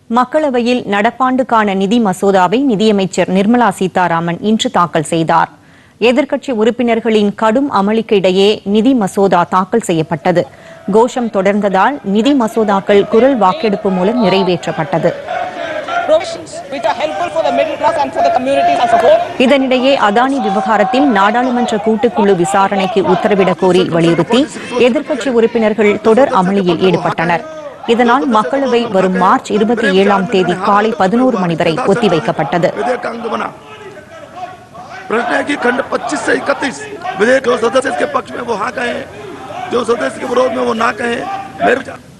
மக்களவையில் நடப்பாண்டுக்கான நிதி மசோதாவை நிதியமைச்சர் நிர்மலா சீதாராமன் இன்று தாக்கல் செய்தார் எதிர்க்கட்சி உறுப்பினர்களின் கடும் அமளிக்கு இடையே நிதி மசோதா தாக்கல் செய்யப்பட்டது கோஷம் தொடர்ந்ததால் நிதி மசோதாக்கள் குரல் வாக்கெடுப்பு மூலம் நிறைவேற்றப்பட்டது provisions which are helpful for the middle class and for the communities as a whole. இதனிடையே அதானி விவகாரத்தில் நாடாளுமன்ற கூட்டுக்குழு விசாரணைக்கு உத்தரவிடக் கோரி வலியுறுத்தி எதிர்க்கட்சி உறுப்பினர்கள் தொடர் அமளியில் ஈடுபட்டனர் இதனால் மக்களவை வரும் மார்ச் இருபத்தி ஏழாம் தேதி காலை பதினோரு மணி வரை ஒத்திவைக்கப்பட்டது विधेयक अंग बना प्रश्न है कि खंड 25 से 31 विधेयक जो सदस्य इसके पक्ष में वो हाँ कहे जो सदस्य के विरोध में वो ना कहे मेरे विचार